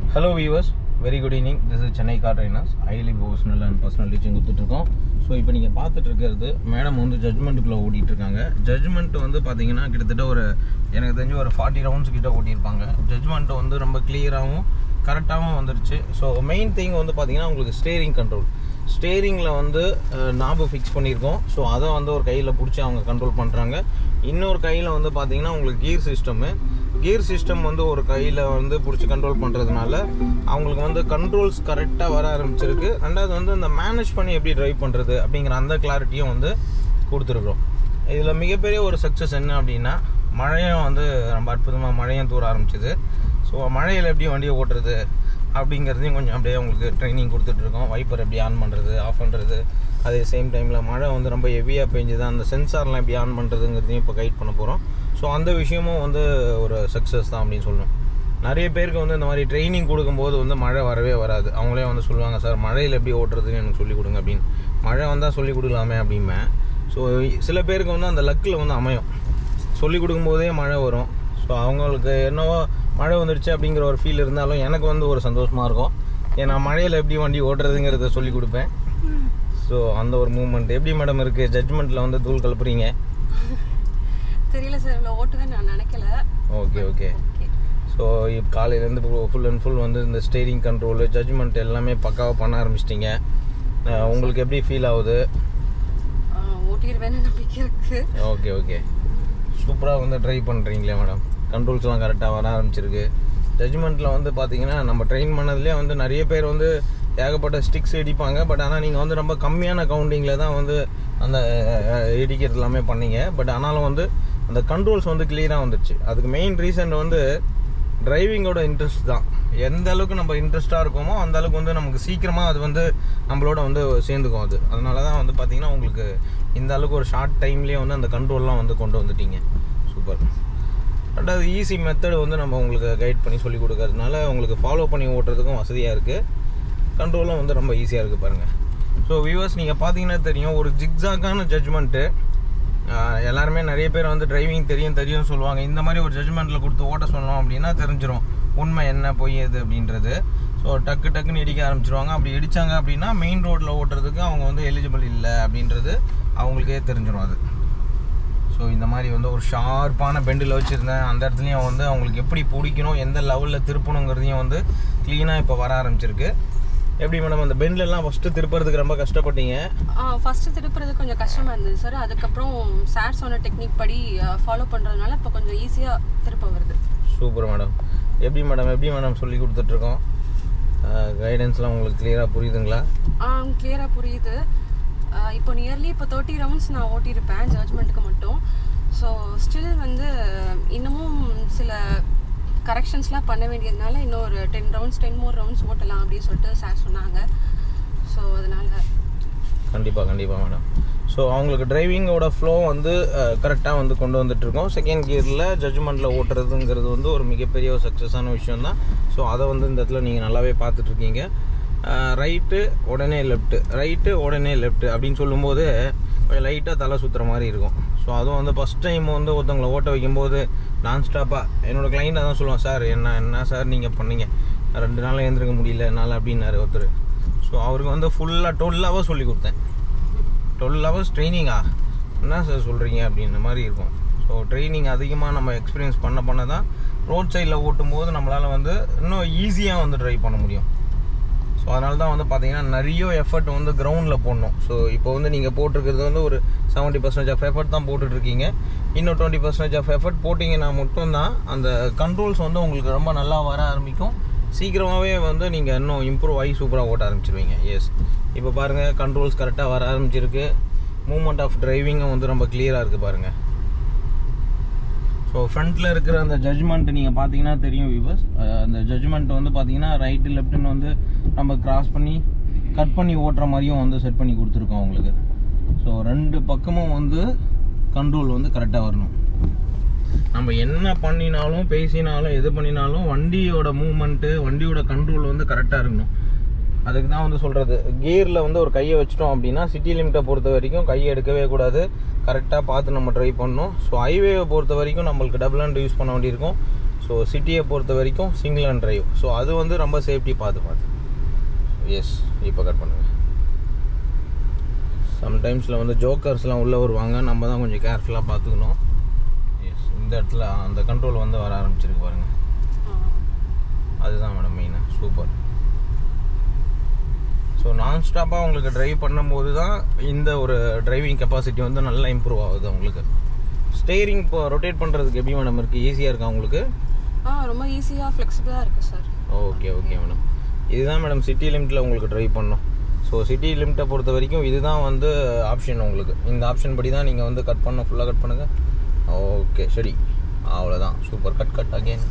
hello viewers very good evening this is Chennai car trainers highly professional and personal teaching கொடுத்துட்ருக்கோம் so இப்போ நீங்கள் பார்த்துட்டு இருக்கிறது மேடம் வந்து ஜட்மெண்ட்டுக்குள்ளே ஓட்டிகிட்டு இருக்காங்க ஜட்மெண்ட் வந்து பார்த்தீங்கன்னா கிட்டத்தட்ட ஒரு எனக்கு தெரிஞ்சு ஒரு ஃபார்ட்டி ரவுண்ட்ஸ் கிட்ட ஓட்டியிருப்பாங்க ஜட்மெண்ட் வந்து ரொம்ப கிளியராகவும் கரெக்டாகவும் வந்துருச்சு ஸோ மெயின் திங் வந்து பார்த்தீங்கன்னா உங்களுக்கு ஸ்டேரிங் கண்ட்ரோல் ஸ்டேரிங்கில் வந்து நாபு ஃபிக்ஸ் பண்ணியிருக்கோம் ஸோ அதை வந்து ஒரு கையில் பிடிச்சி அவங்க கண்ட்ரோல் பண்ணுறாங்க இன்னொரு கையில் வந்து பார்த்தீங்கன்னா உங்களுக்கு கீர் சிஸ்டமு கியர் சிஸ்டம் வந்து ஒரு கையில் வந்து பிடிச்சி கண்ட்ரோல் பண்ணுறதுனால அவங்களுக்கு வந்து கண்ட்ரோல்ஸ் கரெக்டாக வர ஆரம்பிச்சிருக்கு ரெண்டாவது வந்து இந்த மேனேஜ் பண்ணி எப்படி ட்ரைவ் பண்ணுறது அப்படிங்கிற அந்த கிளாரிட்டியும் வந்து கொடுத்துருக்குறோம் இதில் மிகப்பெரிய ஒரு சக்ஸஸ் என்ன அப்படின்னா மழையும் வந்து ரொம்ப அற்புதமாக மழையும் தூர ஆரம்பிச்சிது ஸோ மழையில் எப்படி வண்டியை ஓட்டுறது அப்படிங்கிறதையும் கொஞ்சம் அப்படியே உங்களுக்கு ட்ரைனிங் கொடுத்துட்ருக்கோம் வைப்பர் எப்படி ஆன் பண்ணுறது ஆஃப் பண்ணுறது அதே சேம் டைமில் மழை வந்து ரொம்ப ஹெவியாக பெஞ்சுது அந்த சென்சார்லாம் எப்படி ஆன் பண்ணுறதுங்கிறதையும் இப்போ கைட் பண்ண போகிறோம் ஸோ அந்த விஷயமும் வந்து ஒரு சக்ஸஸ் தான் அப்படின்னு சொல்லணும் நிறைய பேருக்கு வந்து இந்த மாதிரி ட்ரைனிங் கொடுக்கும்போது வந்து மழை வரவே வராது அவங்களே வந்து சொல்லுவாங்க சார் மழையில் எப்படி ஓட்டுறதுன்னு எனக்கு சொல்லிக் கொடுங்க அப்படின்னு மழை வந்தால் சொல்லிக் கொடுக்கலாமே அப்படிம்பேன் ஸோ சில பேருக்கு வந்து அந்த லக்கில் வந்து அமையும் சொல்லிக் கொடுக்கும்போதே மழை வரும் ஸோ அவங்களுக்கு என்னவோ மழை வந்துடுச்சு அப்படிங்கிற ஒரு ஃபீல் இருந்தாலும் எனக்கு வந்து ஒரு சந்தோஷமாக இருக்கும் ஏன்னா மழையில் எப்படி வண்டி ஓட்டுறதுங்கிறத சொல்லி கொடுப்பேன் ஸோ அந்த ஒரு மூமெண்ட் எப்படி மேடம் இருக்குது ஜட்மெண்ட்டில் வந்து தூள் கலப்புறீங்க தெரியல சார் இவ்வளோ ஓட்டுவேன் நான் நினைக்கல ஓகே ஓகே ஓகே ஸோ இப்போ காலையிலேருந்து ஃபுல் அண்ட் ஃபுல் வந்து இந்த ஸ்டேரிங் கண்ட்ரோலு ஜட்ஜ்மெண்ட் எல்லாமே பக்காவாக பண்ண ஆரம்பிச்சிட்டிங்க உங்களுக்கு எப்படி ஃபீல் ஆகுது ஓட்டிடுவேன்னு நம்பிக்கை இருக்கு ஓகே ஓகே சூப்பராக வந்து ட்ரை பண்ணுறீங்களே மேடம் கண்ட்ரோல்ஸ்லாம் கரெக்டாக வர ஆரம்பிச்சிருக்கு ஜட்ஜ்மெண்ட்டில் வந்து பார்த்தீங்கன்னா நம்ம ட்ரெயின் பண்ணதுலேயே வந்து நிறைய பேர் வந்து ஏகப்பட்ட ஸ்டிக்ஸ் இடிப்பாங்க பட் ஆனால் நீங்கள் வந்து ரொம்ப கம்மியான கவுண்டிங்கில் தான் வந்து அந்த அஹ், இடிக்கிறது எல்லாமே பண்ணீங்க பட் ஆனாலும் வந்து அந்த கண்ட்ரோல்ஸ் வந்து கிளியராக வந்துடுச்சு அதுக்கு மெயின் ரீசன் வந்து டிரைவிங்கோட இன்ட்ரெஸ்ட் தான் எந்த அளவுக்கு நம்ம இன்ட்ரெஸ்ட்டாக இருக்கோமோ அந்த அளவுக்கு வந்து நமக்கு சீக்கிரமாக அது வந்து நம்மளோட வந்து சேர்ந்துக்கும் அது அதனால தான் வந்து பார்த்தீங்கன்னா உங்களுக்கு இந்த அளவுக்கு ஒரு ஷார்ட் டைம்லேயே வந்து அந்த கண்ட்ரோல்லாம் வந்து கொண்டு வந்துட்டீங்க சூப்பர் ரெண்டாவது ஈஸி மெத்தட் வந்து நம்ம உங்களுக்கு கைட் பண்ணி சொல்லி கொடுக்கறதுனால உங்களுக்கு ஃபாலோ பண்ணி ஓட்டுறதுக்கும் வசதியாக இருக்குது கண்ட்ரோலும் வந்து ரொம்ப ஈஸியாக இருக்குது பாருங்கள் ஸோ வியூவர்ஸ் நீங்கள் பார்த்தீங்கன்னா தெரியும் ஒரு ஜிக்ஸாக்கான ஜட்ஜ்மெண்ட்டு எல்லாருமே நிறைய பேர் வந்து டிரைவிங் தெரியும் தெரியும் சொல்லுவாங்க இந்த மாதிரி ஒரு ஜட்ஜ்மெண்ட்டில் கொடுத்து ஓட்ட சொன்னோம் அப்படின்னா தெரிஞ்சிரும் உண்மை என்ன பொய் எது அப்படின்றது ஸோ டக்கு டக்குன்னு இடிக்க ஆரம்பிச்சிருவாங்க அப்படி இடித்தாங்க அப்படின்னா மெயின் ரோட்டில் ஓட்டுறதுக்கு அவங்க வந்து எலிஜிபிள் இல்லை அப்படின்றது அவங்களுக்கே தெரிஞ்சிடும் அது ஸோ இந்த மாதிரி வந்து ஒரு ஷார்ப்பான பெண்டில் வச்சுருந்தேன் அந்த இடத்துலையும் வந்து அவங்களுக்கு எப்படி பிடிக்கணும் எந்த லெவலில் திருப்பணுங்கிறதையும் வந்து க்ளீனாக இப்போ வர ஆரம்பிச்சிருக்கு எப்படி மேடம் அந்த பெண்ட்லலாம் ஃபஸ்ட்டு திருப்புறதுக்கு ரொம்ப கஷ்டப்பட்டீங்க ஃபர்ஸ்ட் திருப்புறது கொஞ்சம் கஷ்டமா இருந்தது சார் அதுக்கப்புறம் சார் சொன்ன டெக்னிக் படி ஃபாலோ பண்றதுனால இப்போ கொஞ்சம் ஈஸியா திருப்ப வருது சூப்பர் மேடம் எப்படி மேடம் எப்படி மேடம் சொல்லி கொடுத்துட்ருக்கோம் கைடன்ஸ்லாம் உங்களுக்கு கிளியராக புரியுதுங்களா கிளியரா புரியுது ஆஹ் இப்போ நியர்லி இப்போ தேர்ட்டி ரவுண்ட்ஸ் நான் ஓட்டியிருப்பேன் ஜட்ஜ்மெண்ட்டுக்கு மட்டும் ஸோ ஸ்டில் வந்து இன்னமும் சில கரெக்ஷன்ஸ்லாம் பண்ண வேண்டியதுனால இன்னும் ஒரு ten rounds ten more rounds ஓட்டலாம் அப்படின்னு சொல்லிட்டு சார் சொன்னாங்க ஸோ அதனால கண்டிப்பாக கண்டிப்பாக மேடம் ஸோ அவங்களுக்கு டிரைவிங்கோட ஃப்ளோ வந்து கரெக்டாக வந்து கொண்டு வந்துட்டுருக்கோம் செகண்ட் கியரில் ஜட்ஜ்மெண்ட்டில் ஓட்டுறதுங்கிறது வந்து ஒரு மிகப்பெரிய ஒரு சக்ஸஸான விஷயம் தான் ஸோ அதை வந்து இந்த இடத்துல நீங்கள் நல்லாவே பார்த்துட்ருக்கீங்க ரைட்டு உடனே லெஃப்ட்டு ரைட்டு உடனே லெஃப்ட்டு அப்படின்னு சொல்லும்போது கொஞ்சம் லைட்டாக தலை சுற்றுற மாதிரி இருக்கும் ஸோ அதுவும் வந்து ஃபஸ்ட் டைம் வந்து ஒருத்தவங்களை ஓட்ட வைக்கும்போது நான் ஸ்டாப்பாக என்னோடய கிளைண்ட் தான் சொல்லுவான் சார் என்ன என்ன சார் நீங்கள் பண்ணீங்க ரெண்டு நாள் எழுந்திருக்க முடியல என்னால் அப்படின்னாரு ஒருத்தர் ஸோ அவருக்கு வந்து ஃபுல்லாக டுவெல் ஹவர்ஸ் சொல்லி கொடுத்தேன் டுவெல் ஹவர்ஸ் ட்ரைனிங்கா என்ன சார் சொல்கிறீங்க அப்படின்ற மாதிரி இருக்கும் ஸோ ட்ரைனிங் அதிகமாக நம்ம எக்ஸ்பீரியன்ஸ் பண்ண பண்ண தான் ரோட் சைடில் ஓட்டும்போது நம்மளால் வந்து இன்னும் ஈஸியாக வந்து ட்ரைவ் பண்ண முடியும் ஸோ அதனால தான் வந்து பார்த்தீங்கன்னா நிறைய எஃபர்ட் வந்து கிரவுண்டில் போடணும் ஸோ இப்போ வந்து நீங்கள் போட்டிருக்கிறது வந்து ஒரு செவன்ட்டி பர்சன்டேஜ் ஆஃப் எஃபர்ட் தான் போட்டுட்ருக்கீங்க இன்னும் டுவெண்ட்டி பர்சன்டேஜ் ஆஃப் எஃபர்ட் போட்டிங்கன்னா மட்டும்தான் அந்த கண்ட்ரோல்ஸ் வந்து உங்களுக்கு ரொம்ப நல்லா வர ஆரம்பிக்கும் சீக்கிரமாகவே வந்து நீங்கள் இன்னும் இம்ப்ரூவ் ஆகி சூப்பராக ஓட்ட ஆரம்பிச்சிருவீங்க எஸ் இப்போ பாருங்கள் கண்ட்ரோல்ஸ் கரெக்டாக வர ஆரம்பிச்சிருக்கு மூமெண்ட் ஆஃப் டிரைவிங்கும் வந்து ரொம்ப கிளியராக இருக்குது பாருங்கள் ஸோ ஃப்ரண்ட்டில் இருக்கிற அந்த ஜட்ஜ்மெண்ட் நீங்கள் பார்த்தீங்கன்னா தெரியும் வியூவர்ஸ் அந்த ஜட்ஜ்மெண்ட் வந்து பார்த்தீங்கன்னா ரைட்டு லெஃப்ட்டுன்னு வந்து நம்ம கிராஸ் பண்ணி கட் பண்ணி ஓட்டுற மாதிரியும் வந்து செட் பண்ணி கொடுத்துருக்கோம் உங்களுக்கு ஸோ ரெண்டு பக்கமும் வந்து கண்ட்ரோல் வந்து கரெக்டாக வரணும் நம்ம என்ன பண்ணினாலும் பேசினாலும் எது பண்ணினாலும் வண்டியோட மூமெண்ட்டு வண்டியோட கண்ட்ரோல் வந்து கரெக்டாக இருக்கணும் அதுக்கு தான் வந்து சொல்கிறது கியரில் வந்து ஒரு கையை வச்சிட்டோம் அப்படின்னா சிட்டி லிமிட்டை பொறுத்த வரைக்கும் கையை எடுக்கவே கூடாது கரெக்டாக பார்த்து நம்ம ட்ரை பண்ணணும் ஸோ ஹைவேவை பொறுத்த வரைக்கும் நம்மளுக்கு டபுள் ஹேண்ட் யூஸ் பண்ண வேண்டியிருக்கும் ஸோ சிட்டியை பொறுத்த வரைக்கும் சிங்கிள் அண்ட் டிரைவ் ஸோ அது வந்து ரொம்ப சேஃப்டி பார்த்து பார்த்து எஸ் இப்போ கட் பண்ணுங்க சம்டைம்ஸில் வந்து ஜோக்கர்ஸ்லாம் உள்ளே வருவாங்க நம்ம தான் கொஞ்சம் கேர்ஃபுல்லாக பார்த்துக்கணும் எஸ் இந்த இடத்துல அந்த கண்ட்ரோல் வந்து வர ஆரம்பிச்சிருக்கு பாருங்கள் அதுதான் மேடம் மெயினாக சூப்பர் ஸோ நான் ஸ்டாப்பாக உங்களுக்கு டிரைவ் பண்ணும்போது தான் இந்த ஒரு டிரைவிங் கெப்பாசிட்டி வந்து நல்லா இம்ப்ரூவ் ஆகுது உங்களுக்கு ஸ்டேரிங் இப்போ ரொட்டேட் பண்ணுறதுக்கு எப்படி மேடம் இருக்குது ஈஸியாக இருக்கா உங்களுக்கு ஆ ரொம்ப ஈஸியாக ஃப்ளெக்சிபிளாக இருக்குது சார் ஓகே ஓகே மேடம் இதுதான் மேடம் சிட்டி லிமிட்டில் உங்களுக்கு ட்ரைவ் பண்ணோம் ஸோ சிட்டி லிமிட்டை பொறுத்த வரைக்கும் இதுதான் வந்து ஆப்ஷன் உங்களுக்கு இந்த ஆப்ஷன் படி தான் நீங்கள் வந்து கட் பண்ண ஃபுல்லாக கட் பண்ணுங்கள் ஓகே சரி அவ்வளோதான் சூப்பர் கட் கட் அகெயின்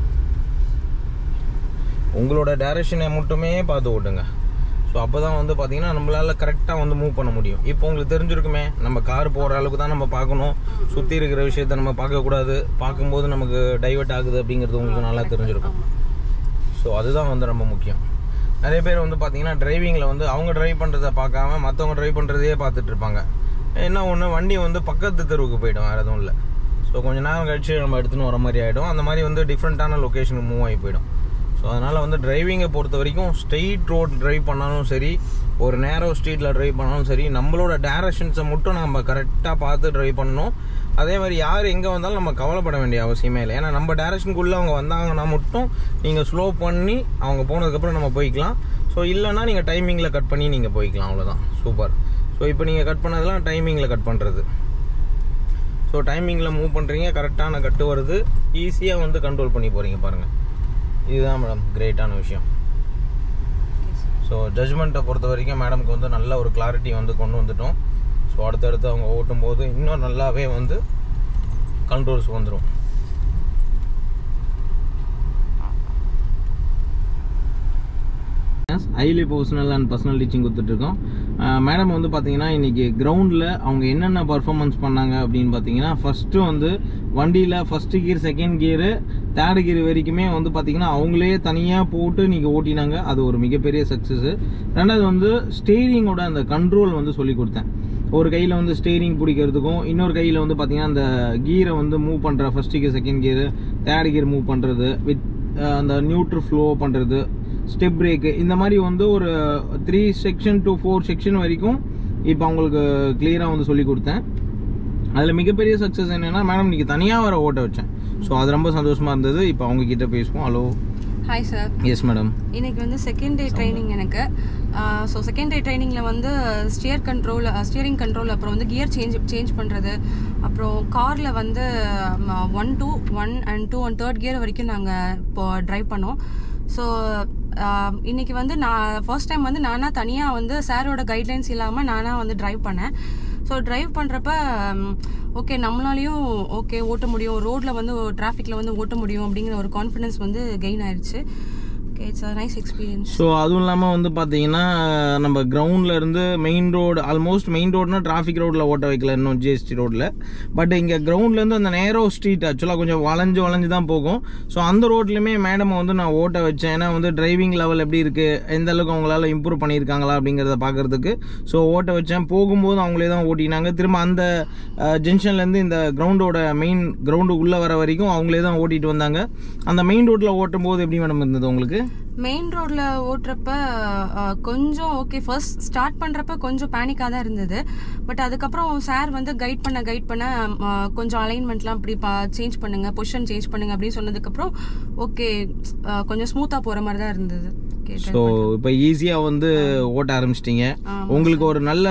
உங்களோட டைரக்ஷனை மட்டுமே பார்த்து ஓட்டுங்க ஸோ அப்போ தான் வந்து பார்த்தீங்கன்னா நம்மளால கரெக்டாக வந்து மூவ் பண்ண முடியும் இப்போ உங்களுக்கு தெரிஞ்சிருக்குமே நம்ம கார் போகிற அளவுக்கு தான் நம்ம பார்க்கணும் சுற்றி இருக்கிற விஷயத்த நம்ம பார்க்கக்கூடாது பார்க்கும்போது நமக்கு டைவர்ட் ஆகுது அப்படிங்கிறது உங்களுக்கு நல்லா தெரிஞ்சிருக்கும் ஸோ அதுதான் வந்து ரொம்ப முக்கியம் நிறைய பேர் வந்து பார்த்தீங்கன்னா டிரைவிங்கில் வந்து அவங்க டிரைவ் பண்ணுறதை பார்க்காம மற்றவங்க டிரைவ் பண்ணுறதையே பார்த்துட்டு இருப்பாங்க என்ன ஒன்று வண்டி வந்து பக்கத்து தெருவுக்கு போயிடும் வேறு எதுவும் இல்லை ஸோ கொஞ்ச நேரம் கழிச்சு நம்ம எடுத்துன்னு வர மாதிரி ஆகிடும் அந்த மாதிரி வந்து டிஃப்ரெண்ட்டான லொக்கேஷனுக்கு மூவ் ஆகி போயிடும் ஸோ அதனால் வந்து டிரைவிங்கை பொறுத்த வரைக்கும் ஸ்ட்ரெயிட் ரோட் டிரைவ் பண்ணாலும் சரி ஒரு நேரோ ஸ்ட்ரீட்டில் டிரைவ் பண்ணாலும் சரி நம்மளோட டேரக்ஷன்ஸை மட்டும் நம்ம கரெக்டாக பார்த்து டிரைவ் பண்ணணும் அதே மாதிரி யார் எங்கே வந்தாலும் நம்ம கவலைப்பட வேண்டிய அவசியமே இல்லை ஏன்னா நம்ம டேரக்ஷனுக்குள்ளே அவங்க வந்தாங்கன்னா மட்டும் நீங்கள் ஸ்லோ பண்ணி அவங்க போனதுக்கப்புறம் நம்ம போய்க்கலாம் ஸோ இல்லைன்னா நீங்கள் டைமிங்கில் கட் பண்ணி நீங்கள் போய்க்கலாம் அவ்வளோதான் சூப்பர் ஸோ இப்போ நீங்கள் கட் பண்ணதெல்லாம் டைமிங்கில் கட் பண்ணுறது ஸோ டைமிங்கில் மூவ் பண்ணுறீங்க கரெக்டான கட்டு வருது ஈஸியாக வந்து கண்ட்ரோல் பண்ணி போகிறீங்க பாருங்கள் இதுதான் மேடம் கிரேட்டான விஷயம் ஸோ ஜட்ஜ்மெண்ட்டை பொறுத்த வரைக்கும் மேடம்க்கு வந்து நல்ல ஒரு கிளாரிட்டி வந்து கொண்டு வந்துட்டோம் ஸோ அடுத்தடுத்து அவங்க ஓட்டும் போது இன்னும் நல்லாவே வந்து கண்ட்ரோல்ஸ் வந்துடும் highly personal and personal teaching கொடுத்துட்ருக்கோம் மேடம் வந்து பார்த்தீங்கன்னா இன்றைக்கி கிரவுண்டில் அவங்க என்னென்ன பர்ஃபார்மன்ஸ் பண்ணாங்க அப்படின்னு பார்த்தீங்கன்னா ஃபஸ்ட்டு வந்து வண்டியில் first gear second gear third gear வரைக்குமே வந்து பார்த்தீங்கன்னா அவங்களே தனியாக போட்டு நீங்கள் ஓட்டினாங்க அது ஒரு மிகப்பெரிய சக்ஸஸ்ஸு ரெண்டாவது வந்து ஸ்டேரிங்கோட அந்த கண்ட்ரோல் வந்து சொல்லி கொடுத்தேன் ஒரு கையில் வந்து ஸ்டேரிங் பிடிக்கிறதுக்கும் இன்னொரு கையில் வந்து பார்த்தீங்கன்னா அந்த கீரை வந்து மூவ் பண்ணுற first gear second gear third gear move பண்ணுறது வித் அந்த நியூட்ரு ஃப்ளோ பண்ணுறது ஸ்டெப் பிரேக்கு இந்த மாதிரி வந்து ஒரு three section to four section வரைக்கும் இப்போ அவங்களுக்கு கிளியராக வந்து சொல்லி கொடுத்தேன் அதில் மிகப்பெரிய சக்ஸஸ் என்னென்னா மேடம் இன்னைக்கு தனியாக வர ஓட்ட வச்சேன் ஸோ அது ரொம்ப சந்தோஷமாக இருந்தது இப்போ அவங்க கிட்ட பேசுவோம் hello hi sir yes madam இன்னைக்கு வந்து செகண்ட் டே ட்ரைனிங் எனக்கு ஸோ செகண்ட் டே ட்ரைனிங்கில் வந்து ஸ்டியர் கண்ட்ரோல் ஸ்டியரிங் கண்ட்ரோல் அப்புறம் வந்து கியர் சேஞ்ச் சேஞ்ச் பண்ணுறது அப்புறம் காரில் வந்து one two one and two and third gear வரைக்கும் நாங்கள் இப்போ ட்ரைவ் பண்ணோம் ஸோ இன்னைக்கு வந்து நான் ஃபர்ஸ்ட் டைம் வந்து நானாக தனியாக வந்து சாரோட கைட்லைன்ஸ் இல்லாமல் நானாக வந்து ட்ரைவ் பண்ணேன் ஸோ ட்ரைவ் பண்ணுறப்ப ஓகே நம்மளாலையும் ஓகே ஓட்ட முடியும் ரோட்டில் வந்து டிராஃபிக்கில் வந்து ஓட்ட முடியும் அப்படிங்கிற ஒரு கான்ஃபிடன்ஸ் வந்து கெயின் ஆயிடுச்சு okay it's a nice experience so அதுவும் இல்லாமல் வந்து பார்த்தீங்கன்னா நம்ம கிரவுண்டில் இருந்து மெயின் ரோடு ஆல்மோஸ்ட் மெயின் ரோடுனா டிராஃபிக் ரோட்டில் ஓட்ட வைக்கல இன்னும் ஜிஎஸ்டி ரோட்டில் பட் இங்கே கிரவுண்ட்லேருந்து அந்த நேரோ ஸ்ட்ரீட் ஆக்சுவலாக கொஞ்சம் வளைஞ்சு வளைஞ்சு தான் போகும் ஸோ அந்த ரோட்லையுமே மேடம் வந்து நான் ஓட்ட வச்சேன் ஏன்னா வந்து டிரைவிங் லெவல் எப்படி இருக்குது எந்த அளவுக்கு அவங்களால இம்ப்ரூவ் பண்ணியிருக்காங்களா அப்படிங்கிறத பார்க்கறதுக்கு ஸோ ஓட்ட வச்சேன் போகும்போது அவங்களே தான் ஓட்டினாங்க திரும்ப அந்த ஜங்ஷன்லேருந்து இந்த கிரவுண்டோட மெயின் கிரவுண்டு உள்ளே வர வரைக்கும் அவங்களே தான் ஓட்டிட்டு வந்தாங்க அந்த மெயின் ரோட்டில் ஓட்டும் போது எப்படி மேடம் இருந்தது உங்களுக்கு மெயின் ரோட்ல ஓட்டுறப்ப அஹ், கொஞ்சம் ஓகே ஃபர்ஸ்ட் ஸ்டார்ட் பண்றப்ப கொஞ்சம் பேனிக்காக தான் இருந்தது பட் அதுக்கப்புறம் சார் வந்து கைட் பண்ண கைட் பண்ண அஹ், கொஞ்சம் அலைன்மெண்ட்லாம் இப்படி சேஞ்ச் பண்ணுங்க பொசிஷன் சேஞ்ச் பண்ணுங்க அப்படின்னு சொன்னதுக்கப்புறம் ஓகே கொஞ்சம் ஸ்மூத்தாக போகிற மாதிரி தான் இருந்தது Okay, try ஸோ இப்போ ஈஸியாக வந்து ஓட்ட ஆரம்பிச்சிட்டிங்க ஆமா உங்களுக்கு ஒரு நல்ல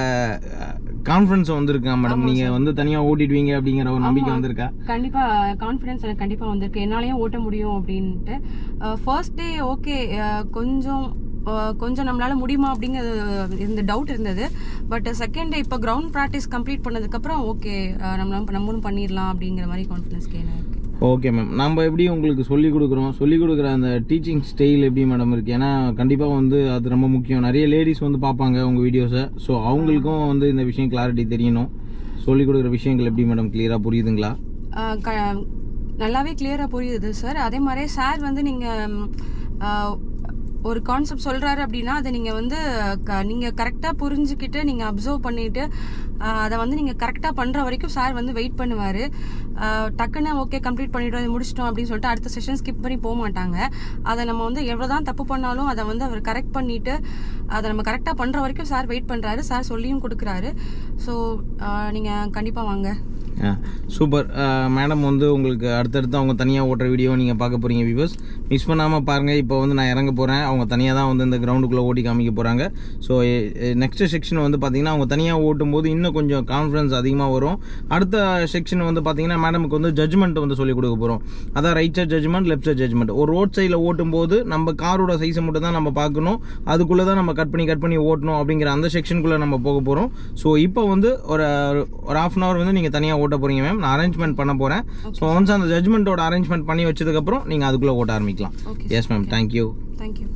கான்ஃபிடன்ஸ் வந்திருக்கா மேடம் நீங்கள் வந்து தனியாக ஓட்டிடுவீங்க அப்படிங்கிற ஒரு நம்பிக்கை வந்திருக்கா கண்டிப்பா கான்ஃபிடன்ஸ் எனக்கு கண்டிப்பா வந்திருக்கு என்னாலயும் ஓட்ட முடியும் அப்படின்ட்டு ஃபர்ஸ்ட் டே ஓகே கொஞ்சம் அஹ், கொஞ்சம் நம்மளால முடியுமா அப்படிங்கிறது இந்த டவுட் இருந்தது பட் செகண்ட் டே இப்போ கிரவுண்ட் ப்ராக்டிஸ் கம்ப்ளீட் பண்ணதுக்கப்புறம் ஓகே நம்ம நம்மளும் பண்ணிடலாம் அப்படிங்கிற மாதிரி கான்ஃபிடன்ஸ் கெயின் ஆயிருக்கு ஓகே மேம் நம்ம எப்படி உங்களுக்கு சொல்லிக் கொடுக்குறோம் சொல்லிக் கொடுக்குற அந்த டீச்சிங் ஸ்டைல் எப்படி மேடம் இருக்குது ஏன்னா கண்டிப்பாக வந்து அது ரொம்ப முக்கியம் நிறைய லேடிஸ் வந்து பார்ப்பாங்க உங்கள் வீடியோஸை ஸோ அவங்களுக்கும் வந்து இந்த விஷயம் கிளாரிட்டி தெரியணும் சொல்லிக் கொடுக்குற விஷயங்கள் எப்படி மேடம் கிளியராக புரியுதுங்களா அஹ், க- நல்லாவே கிளியராக புரியுது சார் அதே மாதிரி சார் வந்து நீங்கள் ஒரு கான்செப்ட் சொல்றாரு அப்படின்னா அதை நீங்க வந்து க- நீங்க கரெக்டா புரிஞ்சுக்கிட்டு நீங்க அப்சர்வ் பண்ணிட்டு ஆஹ், அதை வந்து நீங்க கரெக்டா பண்ற வரைக்கும் சார் வந்து வெயிட் பண்ணுவாரு ஆஹ், டக்குன்னு ஓகே கம்ப்ளீட் பண்ணிட்டோம் இது முடிச்சிட்டோம் அப்படின்னு சொல்லிட்டு அடுத்த செஷன் ஸ்கிப் பண்ணி போக மாட்டாங்க அதை நம்ம வந்து எவ்வளவுதான் தப்பு பண்ணாலும் அதை வந்து அவர் கரெக்ட் பண்ணிட்டு அதை நம்ம கரெக்டா பண்ற வரைக்கும் சார் வெயிட் பண்றாரு சார் சொல்லியும் கொடுக்குறாரு ஸோ நீங்க கண்டிப்பா வாங்க சூப்பர் மேடம் வந்து உங்களுக்கு அடுத்தடுத்து அவங்க தனியாக ஓட்டுற வீடியோ நீங்கள் பார்க்க போகிறீங்க வியூவர்ஸ் மிஸ் பண்ணாமல் பாருங்கள் இப்போ வந்து நான் இறங்க போகிறேன் அவங்க தனியாக தான் வந்து இந்த கிரவுண்டுக்குள்ளே ஓட்டி காமிக்க போகிறாங்க ஸோ நெக்ஸ்ட் செக்ஷன் வந்து பார்த்தீங்கன்னா அவங்க தனியாக ஓட்டும் போது இன்னும் கொஞ்சம் கான்ஃபிடன்ஸ் அதிகமாக வரும் அடுத்த செக்ஷன் வந்து பார்த்தீங்கன்னா மேடமுக்கு வந்து ஜட்ஜ்மெண்ட் வந்து சொல்லிக் கொடுக்க போகிறோம் அதான் right side judgement left side judgement ஒரு ரோட் சைடில் ஓட்டும் போது நம்ம காரோட சைஸை மட்டும் தான் நம்ம பார்க்கணும் அதுக்குள்ளே தான் நம்ம கட் பண்ணி கட் பண்ணி ஓட்டணும் அப்படிங்கிற அந்த செக்ஷனுக்குள்ளே நம்ம போக போகிறோம் ஸோ இப்போ வந்து ஒரு ஒரு ஹாஃப் அன் ஹவர் வந்து நீங்கள் தனியாக ஓட்ட போகிறீங்க மேம் நான் அரேஞ்ச்மெண்ட் பண்ண போகிறேன் ஸோ ஒன்ஸ் அந்த ஜட்ஜ்மெண்ட்டோட அரேஞ்ச்மெண்ட் பண்ணி வச்சதுக்கப்புறம் நீங்கள் அதுக்குள்ளே ஓட்ட ஆரம்பிக்கலாம் okay yes ma'am thank you thank you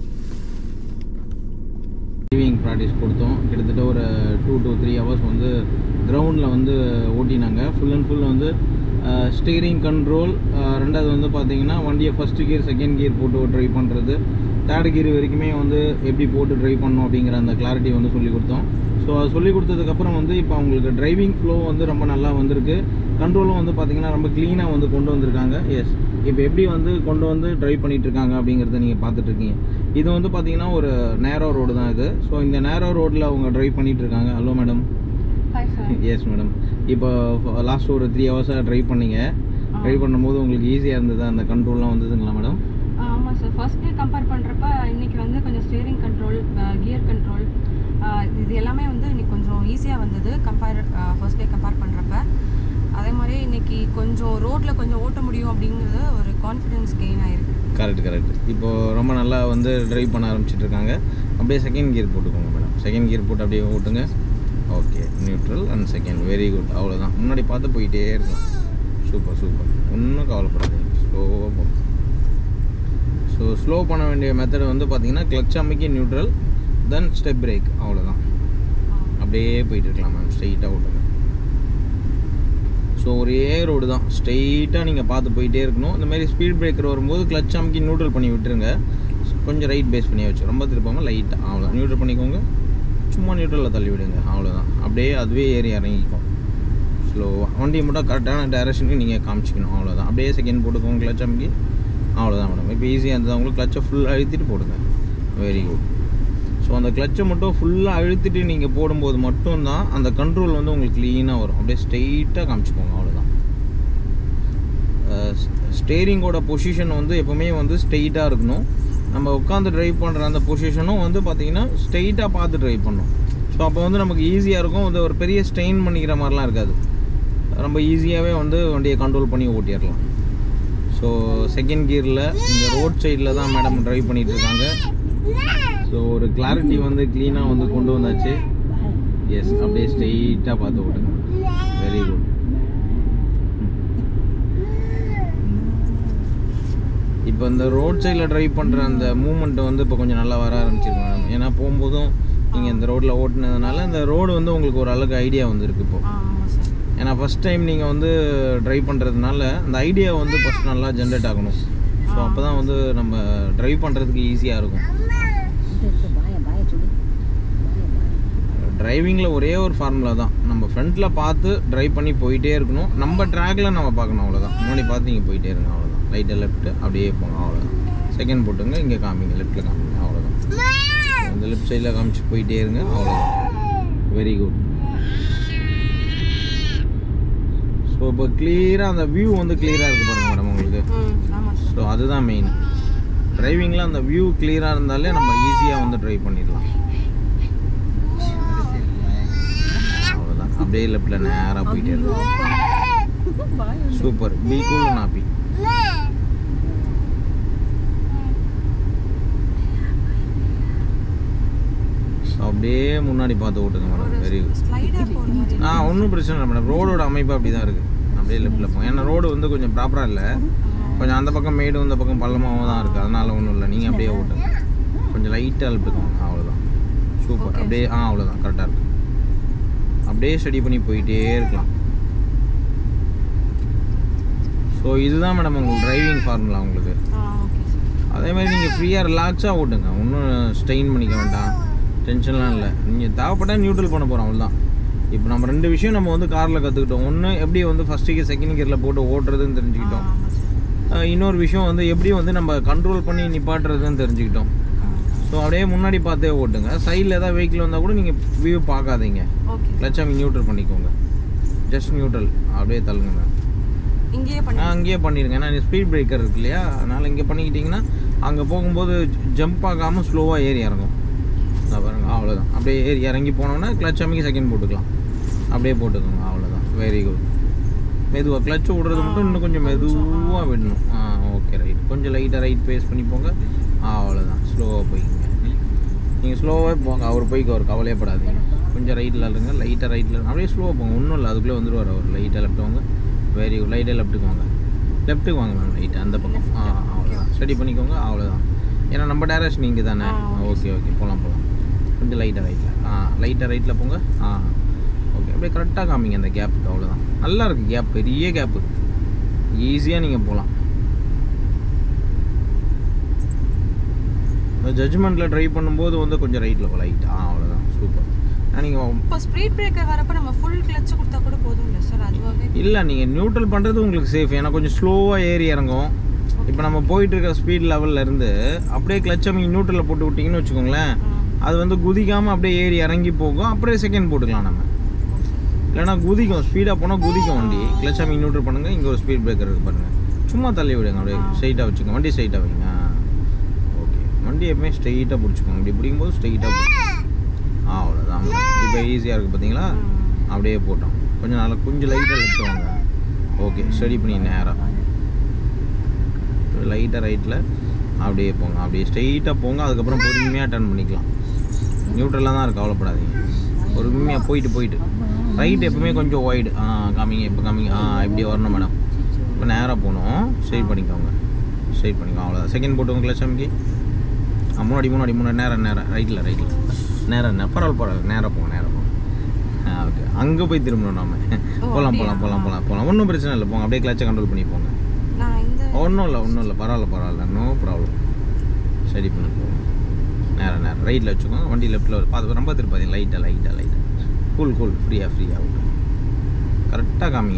driving practice கொடுத்தோம் கிட்டத்தட்ட ஒரு டூ to த்ரீ ஹவர்ஸ் வந்து கிரவுண்டில் வந்து ஓட்டினாங்க ஃபுல் அண்ட் ஃபுல் வந்து ஸ்டீரிங் கண்ட்ரோல் ரெண்டாவது வந்து பார்த்தீங்கன்னா வண்டியை ஃபஸ்ட்டு கியர் செகண்ட் கியர் போட்டு ட்ரைவ் பண்ணுறது தேர்ட் கியர் வரைக்குமே வந்து எப்படி போட்டு ட்ரைவ் பண்ணணும் அப்படிங்கிற அந்த கிளாரிட்டி வந்து சொல்லி கொடுத்தோம் ஸோ அது சொல்லி கொடுத்ததுக்கப்புறம் வந்து இப்போ அவங்களுக்கு டிரைவிங் ஃப்ளோ வந்து ரொம்ப நல்லா வந்திருக்கு கண்ட்ரோலும் வந்து பார்த்தீங்கன்னா ரொம்ப க்ளீனாக வந்து கொண்டு வந்திருக்காங்க எஸ் இப்போ எப்படி வந்து கொண்டு வந்து ட்ரைவ் பண்ணிட்டு இருக்காங்க அப்படிங்கிறத நீங்கள் பார்த்துட்டு இருக்கீங்க இது வந்து பார்த்தீங்கன்னா ஒரு நேரோ ரோடு தான் இது ஸோ இந்த நேரோ ரோட்டில் அவங்க ட்ரைவ் பண்ணிட்டு இருக்காங்க hello madam hi sir yes madam இப்போ லாஸ்ட் ஒரு த்ரீ ஹவர்ஸாக ட்ரைவ் பண்ணீங்க ட்ரைவ் பண்ணும்போது உங்களுக்கு ஈஸியாக இருந்தது அந்த கண்ட்ரோல்லாம் வந்ததுங்களா மேடம் ஆமாம் சார் ஃபர்ஸ்ட் டே கம்பேர் பண்ணுறப்ப இன்னைக்கு வந்து கொஞ்சம் ஸ்டேரிங் கண்ட்ரோல் கியர் கண்ட்ரோல் இது எல்லாமே வந்து இன்னைக்கு கொஞ்சம் ஈஸியாக வந்தது கம்பேர் ஃபர்ஸ்ட் டே கம்பேர் பண்ணுறப்ப அதே மாதிரி இன்னைக்கு கொஞ்சம் ரோட்டில் கொஞ்சம் ஓட்ட முடியும் அப்படிங்கிறது ஒரு கான்ஃபிடென்ஸ் கெயின் ஆயிருக்கு கரெக்ட் கரெக்ட் இப்போ ரொம்ப நல்லா வந்து ட்ரைவ் பண்ண ஆரம்பிச்சிட்டு இருக்காங்க அப்படியே செகண்ட் கியர் போட்டுக்கோங்க மேடம் செகண்ட் கியர் போட்டு அப்படியே ஓட்டுங்க okay neutral and second very good அவ்வளோதான் முன்னாடி பார்த்து போயிட்டே இருக்கலாம் சூப்பர் சூப்பர் ஒன்றும் கவலைப்படாதீங்க ஸ்லோவாக போகும் ஸோ ஸ்லோ பண்ண வேண்டிய மெத்தட் வந்து பார்த்தீங்கன்னா கிளச் அமைக்கி நியூட்ரல் தென் ஸ்டெப் பிரேக் அவ்வளோதான் அப்படியே போயிட்டு இருக்கலாம் மேம் ஸ்ட்ரெயிட்டாக ஓட்டுங்க ஸோ ஒரே ரோடு தான் ஸ்ட்ரெயிட்டாக நீங்கள் பார்த்து போயிட்டே இருக்கணும் இந்த மாதிரி ஸ்பீட் பிரேக்கர் வரும்போது கிளச் அமுக்கி நியூட்ரல் பண்ணி விட்டுருங்க கொஞ்சம் ரைட் பேஸ் பண்ணி வச்சு ரொம்ப திருப்பாமல் லைட்டாக அவ்வளோ நியூட்ரல் பண்ணிக்கோங்க சும்மா நியூட்ரலில் தள்ளி விடுங்க அவ்வளோதான் அப்படியே அதுவே ஏறி இறங்கிக்கும் ஸ்லோவாக வண்டி மட்டும் கரெக்டான டைரக்ஷனுக்கு நீங்கள் காமிச்சிக்கணும் அவ்வளோதான் அப்படியே செகண்ட் போட்டுக்கோங்க கிளச் அமுக்கி அவ்வளோதான் மேடம் இப்போ ஈஸியாக இருந்தது உங்களுக்கு கிளச்சை ஃபுல் அழுத்திட்டு போடுங்க வெரி குட் ஸோ அந்த கிளச்சை மட்டும் ஃபுல்லாக அழுத்திட்டு நீங்கள் போடும்போது மட்டும்தான் அந்த கண்ட்ரோல் வந்து உங்களுக்கு க்ளீனாக வரும் அப்படியே ஸ்ட்ரெயிட்டாக காமிச்சிக்கோங்க அவ்வளோதான் ஸ்டேரிங்கோட பொசிஷன் வந்து எப்போவுமே வந்து ஸ்ட்ரெயிட்டாக இருக்கணும் நம்ம உட்காந்து டிரைவ் பண்ணுற அந்த பொசிஷனும் வந்து பார்த்தீங்கன்னா ஸ்ட்ரெயிட்டாக பார்த்து டிரைவ் பண்ணணும் ஸோ அப்போ வந்து நமக்கு ஈஸியாக இருக்கும் வந்து ஒரு பெரிய ஸ்ட்ரெயின் பண்ணிக்கிற மாதிரிலாம் இருக்காது ரொம்ப ஈஸியாகவே வந்து வண்டியை கண்ட்ரோல் பண்ணி ஓட்டிடலாம் ஸோ செகண்ட் கியரில் இந்த ரோட் சைடில் தான் மேடம் டிரைவ் பண்ணிட்டு இருக்காங்க ஸோ ஒரு கிளாரிட்டி வந்து க்ளீனாக வந்து கொண்டு வந்தாச்சு எஸ் அப்படியே ஸ்ட்ரெயிட்டாக பார்த்து ஓட்டுங்க வெரி குட் இப்போ இந்த ரோட் சைடில் டிரைவ் பண்ணுற அந்த மூமெண்ட் வந்து இப்போ கொஞ்சம் நல்லா வர ஆரம்பிச்சிருக்கு மேடம் ஏன்னா போகும்போதும் நீங்கள் இந்த ரோட்டில் ஓட்டுனதுனால இந்த ரோடு வந்து உங்களுக்கு ஒரு அளவுக்கு ஐடியா வந்துருக்கு இப்போ ஆமாம் சார் ஏன்னா ஃபஸ்ட் டைம் நீங்கள் வந்து ட்ரைவ் பண்ணுறதுனால அந்த ஐடியா வந்து ஃபஸ்ட் நல்லா ஜென்ரேட் ஆகணும் ஸோ அப்போ தான் வந்து நம்ம ட்ரைவ் பண்ணுறதுக்கு ஈஸியாக இருக்கும் டிரைவிங்கில் ஒரே ஒரு ஃபார்முலா தான் நம்ம ஃப்ரண்ட்டில் பார்த்து ட்ரைவ் பண்ணி போயிட்டே இருக்கணும் நம்ம ட்ராக்ல நம்ம பார்க்கணும் அவ்வளோதான் முன்னாடி பார்த்து நீங்கள் போயிட்டே இருங்க அவ்வளோதான் ரைட்டு லெஃப்ட்டு அப்படியே போங்க அவ்வளோதான் செகண்ட் போட்டுங்க இங்கே காமிங்க லெஃப்ட்டில் காமிங்க அவ்வளோதான் இந்த லெஃப்ட் சைடில் காமிச்சு போயிட்டே இருங்க அவ்வளோதான் வெரி குட் ஸோ இப்போ கிளியராக அந்த வியூ வந்து கிளியராக இருக்குது பாருங்க மேடம் உங்களுக்கு ம் ஆமாம் சார் ஸோ அதுதான் மெயின் டிரைவிங்கில் அந்த வியூ கிளியராக இருந்தாலே நம்ம ஈஸியாக வந்து ட்ரைவ் பண்ணிடலாம் அவ்வளோதான் அப்படியே லெஃப்டில் நேராக போயிட்டே இருக்கும் சூப்பர் பி கூல் நாப்பி ஸோ அப்படியே முன்னாடி பார்த்து ஓட்டுங்க மேடம் வெரி குட் ஸ்லைடாக போகிற மாதிரி ஆ ஒன்றும் பிரச்சனை இல்லை மேடம் ரோடோட அமைப்பு அப்படி தான் இருக்குது அப்படியே லெஃப்ட்டில் போகும் ஏன்னா ரோடு வந்து கொஞ்சம் ப்ராப்பராக இல்லை கொஞ்சம் அந்த பக்கம் மேடும் இந்த பக்கம் பள்ளமாகவும் தான் இருக்குது அதனால ஒன்றும் இல்லை நீங்கள் அப்படியே ஓட்டுங்க கொஞ்சம் லைட்டாக அழுப்பிக்கோங்க அவ்வளோதான் சூப்பர் அப்படியே ஆ அவ்வளோதான் கரெக்டாக இருக்கு அப்படியே ஸ்டடி பண்ணி போயிட்டே இருக்கலாம் ஸோ இதுதான் மேடம் உங்களுக்கு டிரைவிங் ஃபார்முலா உங்களுக்கு ஆ ஓகே சார் அதே மாதிரி நீங்கள் ஃப்ரீயாக ரிலாக்ஸாக ஓட்டுங்க ஒன்றும் ஸ்ட்ரெயின் பண்ணிக்க வேண்டாம் டென்ஷன்லாம் இல்லை நீங்கள் தேவைப்பட்டால் நியூட்ரல் பண்ண போகிறோம் அவ்வளோதான் இப்போ நம்ம ரெண்டு விஷயம் நம்ம வந்து காரில் கற்றுக்கிட்டோம் ஒன்று எப்படி வந்து ஃபஸ்ட் கியர் செகண்ட் கியரில் போட்டு ஓட்டுறதுன்னு தெரிஞ்சுக்கிட்டோம் ஆமா சார் அஹ் இன்னொரு விஷயம் வந்து எப்படி வந்து நம்ம கண்ட்ரோல் பண்ணி நிப்பாட்டுறதுன்னு தெரிஞ்சுக்கிட்டோம் ஸோ அப்படியே முன்னாடி பார்த்தே ஓட்டுங்க சைடில் ஏதாவது வெஹிக்கிள் வந்தால் கூட நீங்கள் வியூ பார்க்காதீங்க ஓகே கிளச் அங்கே நியூட்ரல் பண்ணிக்கோங்க ஜஸ்ட் நியூட்ரல் அப்படியே தள்ளுங்க மேம் இங்கேயே பண்ணி நான் அங்கேயே பண்ணிடுங்க ஏன்னா ஸ்பீட் பிரேக்கர் இருக்கு இல்லையா அதனால் இங்கே பண்ணிக்கிட்டிங்கன்னா அங்கே போகும்போது ஜம்ப் ஆகாமல் ஸ்லோவாக ஏறி இறங்கும் அதான் பாருங்க அவ்வளோதான் அப்படியே ஏறி இறங்கி போனோன்னா கிளச் அமைக்கி செகண்ட் போட்டுக்கலாம் அப்படியே போட்டுக்கோங்க அவ்வளோதான் வெரி குட் மெதுவாக கிளச் விடுறது மட்டும் இன்னும் கொஞ்சம் மெதுவாக விடணும் ஆ ஓகே ரைட் கொஞ்சம் லைட்டாக ரைட் பேஸ் பண்ணி போங்க அவ்வளோதான் ஸ்லோவாக போய்க்குங்க நீங்கள் ஸ்லோவாக போங்க அவர் போய்க்கு அவர் கவலையப்படாதீங்க கொஞ்சம் ரைட்டில் இருங்க லைட்டாக ரைட்டில் அப்படியே ஸ்லோவாக போங்க ஒன்றும் இல்லை அதுக்குள்ளே வந்துடுவார் அவர் லைட்டாக லெஃப்ட் வாங்க வெரி குட் லைட்டாக லெஃப்ட்டுக்கு வாங்க லெஃப்ட்டுக்கு வாங்க மேம் லைட்டாக அந்த பக்கம் ஆ அவ்வளோதான் ஸ்டடி பண்ணிக்கோங்க அவ்வளோதான் ஏன்னா நம்ம டேரக்ஷன் இங்கே தானே ஆ, ஓகே ஓகே போகலாம் போகலாம் கொஞ்சம் லைட்டாக ரைட்டில் ஆ லைட்டாக ரைட்டில் போங்க ஆ ஓகே அப்படியே கரெக்டாக காமிங்க அந்த கேப்புக்கு அவ்வளோதான் நல்லா இருக்குது கேப் பெரிய கேப்பு ஈஸியாக நீங்கள் போகலாம் ஜட்ஜ்மெண்ட்டில் ட்ரை பண்ணும்போது வந்து கொஞ்சம் ரைட்டில் லைட் ஆ அவ்வளோதான் சூப்பர் நீங்கள் இப்போ ஸ்பீட் பிரேக்கர் வரப்ப நம்ம ஃபுல் கிளட்ச் கொடுத்தா கூட போதும் இல்லை சார் அதுவாகவே இல்லை நீங்கள் நியூட்ரல் பண்ணுறது உங்களுக்கு சேஃப் ஏன்னா கொஞ்சம் ஸ்லோவாக ஏறி இறங்கும் இப்போ நம்ம போயிட்டு இருக்க ஸ்பீட் லெவல்ல இருந்து அப்படியே கிளச் அமைங்க நியூட்ரலில் போட்டு விட்டிங்கன்னு வச்சுக்கோங்களேன் அது வந்து குதிக்காமல் அப்படியே ஏறி இறங்கி போகும் அப்படியே செகண்ட் போட்டுக்கலாம் நம்ம இல்லைன்னா குதிக்கும் ஸ்பீடாக போனால் குதிக்கும் வண்டி கிளச் அமைங்க நியூட்ரல் பண்ணுங்கள் இங்கே ஒரு ஸ்பீட் பிரேக்கர் இருக்கு பாருங்கள் சும்மா தள்ளி விடுங்க அப்படியே ஸ்ட்ரைட்டாக வச்சுக்கோங்க வண்டி ஸ்ட்ரைட்டாக வைங்க ஓகே வண்டி எப்பவுமே ஸ்ட்ரைட்டாக பிடிச்சிக்கோங்க இப்படி பிடிக்கும்போது ஸ்ட்ரைட்டாக பிடிச்சிக்கோங்க ஆ அவ்வளோதான் இப்போ ஈஸியாக இருக்குது பார்த்தீங்களா அப்படியே போட்டோம் கொஞ்சம் நல்லா கொஞ்சம் லைட்டாக லெஃப்ட் வாங்க ஓகே ஸ்டடி பண்ணி நேராக லைட்டாக ரைட்டில் அப்படியே போங்க அப்படியே ஸ்ட்ரைட்டாக போங்க அதுக்கப்புறம் பொறுமையாக டர்ன் பண்ணிக்கலாம் நியூட்ரலாக தான் இருக்கு கவலைப்படாதீங்க பொறுமையாக போயிட்டு போயிட்டு ரைட் எப்பவுமே கொஞ்சம் ஒய்டு ஆ காமிங்க இப்போ காமிங்க ஆ இப்படி வரணும் மேடம் இப்போ நேராக போகணும் ஸ்ட்ரைட் பண்ணிக்கோங்க ஸ்ட்ரைட் பண்ணிக்கோங்க அவ்வளோதான் செகண்ட் போட்டு உங்களை சாமிக்கு ஆ முன்னாடி முன்னாடி முன்னாடி நேரம் நேரம் ரைட்டில் ரைட்டில் நேரம் நே- பரவாயில்ல பரவாயில்ல நேராக போங்க நேராக போங்க ஆ ஓகே அங்கே போய் திரும்பணும் நாம போகலாம் போகலாம் போகலாம் போகலாம் போகலாம் ஒன்றும் பிரச்சனை இல்லை போங்க அப்படியே கிளச்சை கண்ட்ரோல் பண்ணி போங்க நான் இந்த ஒன்றும் இல்லை ஒன்றும் இல்லை பரவாயில்ல பரவாயில்ல நோ ப்ராப்ளம் சரி பண்ணி போங்க நேரம் நேரம் ரைட்டில் வச்சுக்கோங்க வண்டி லெஃப்ட்டில் பார்த்து ரொம்ப திருப்பாதீங்க லைட்டாக லைட்டாக லைட்டாக கூல் கூல் ஃப்ரீயாக ஃப்ரீயாக கரெக்டாக காமிங்க